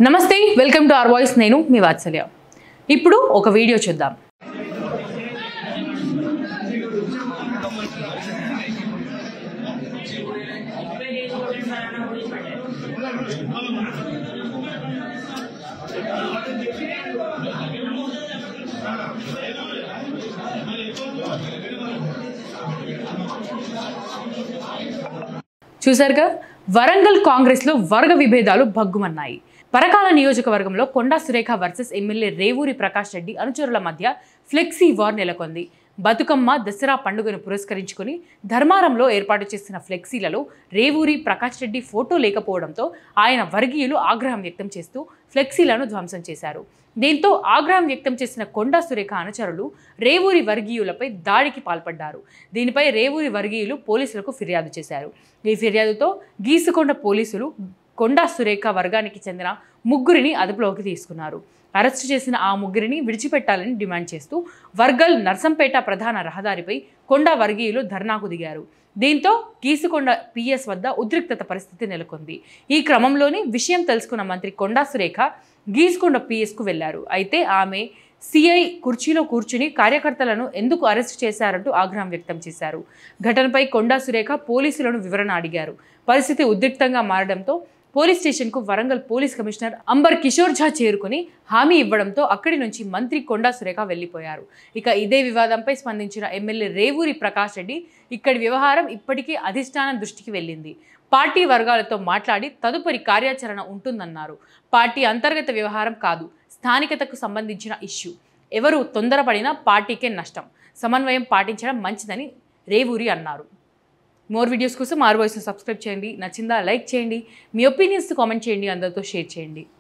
నమస్తే welcome to our voice నేను మీ వాత్సల్య ఇప్పుడు ఒక వీడియో చూద్దాం చూశారుగా వరంగల్ కాంగ్రెస్లో వర్గ విభేదాలు భగ్గుమన్నాయి పరకాల నియోజకవర్గంలో కొండా సురేఖ వర్సెస్ ఎమ్మెల్యే రేవూరి ప్రకాష్ రెడ్డి అనుచరుల మధ్య ఫ్లెక్సీ వార్ నెలకొంది బతుకమ్మ దసరా పండుగను పురస్కరించుకుని ధర్మారంలో ఏర్పాటు చేసిన ఫ్లెక్సీలలో రేవూరి ప్రకాష్ రెడ్డి ఫోటో లేకపోవడంతో ఆయన వర్గీయులు ఆగ్రహం వ్యక్తం చేస్తూ ఫ్లెక్సీలను ధ్వంసం చేశారు దీంతో ఆగ్రహం వ్యక్తం చేసిన కొండా సురేఖ అనుచరులు రేవూరి వర్గీయులపై దాడికి పాల్పడ్డారు దీనిపై రేవూరి వర్గీయులు పోలీసులకు ఫిర్యాదు చేశారు ఈ ఫిర్యాదుతో గీసుకొండ పోలీసులు కొండా సురేఖ వర్గానికి చెందిన ముగ్గురిని అదుపులోకి తీసుకున్నారు అరెస్టు చేసిన ఆ ముగ్గురిని విడిచిపెట్టాలని డిమాండ్ చేస్తూ వర్గల్ నర్సంపేట ప్రధాన రహదారిపై కొండా వర్గీయులు ధర్నాకు దిగారు దీంతో గీసుకొండ పిఎస్ వద్ద ఉద్రిక్తత పరిస్థితి నెలకొంది ఈ క్రమంలోనే విషయం తెలుసుకున్న మంత్రి కొండా సురేఖ గీసుకొండ పిఎస్కు వెళ్లారు అయితే ఆమె సిఐ కుర్చీలో కూర్చుని కార్యకర్తలను ఎందుకు అరెస్టు చేశారంటూ ఆగ్రహం వ్యక్తం చేశారు ఘటనపై కొండా సురేఖ పోలీసులను వివరణ అడిగారు పరిస్థితి ఉద్రిక్తంగా మారడంతో పోలీస్ స్టేషన్కు వరంగల్ పోలీస్ కమిషనర్ అంబర్ కిషోర్ ఝా చేరుకుని హామీ ఇవ్వడంతో అక్కడి నుంచి మంత్రి కొండా సురేఖ వెళ్లిపోయారు ఇక ఇదే వివాదంపై స్పందించిన ఎమ్మెల్యే రేవూరి ప్రకాష్ రెడ్డి ఇక్కడి వ్యవహారం ఇప్పటికే అధిష్టానం దృష్టికి వెళ్ళింది పార్టీ వర్గాలతో మాట్లాడి తదుపరి కార్యాచరణ ఉంటుందన్నారు పార్టీ అంతర్గత వ్యవహారం కాదు స్థానికతకు సంబంధించిన ఇష్యూ ఎవరు తొందరపడినా పార్టీకే నష్టం సమన్వయం పాటించడం మంచిదని రేవూరి అన్నారు మోర్ వీడియోస్ కోసం ఆర్ వాయిస్ని సబ్స్క్రైబ్ చేయండి నచ్చిందా లైక్ చేయండి మీ ఒపీనియన్స్ కామెంట్ చేయండి అందరితో షేర్ చేయండి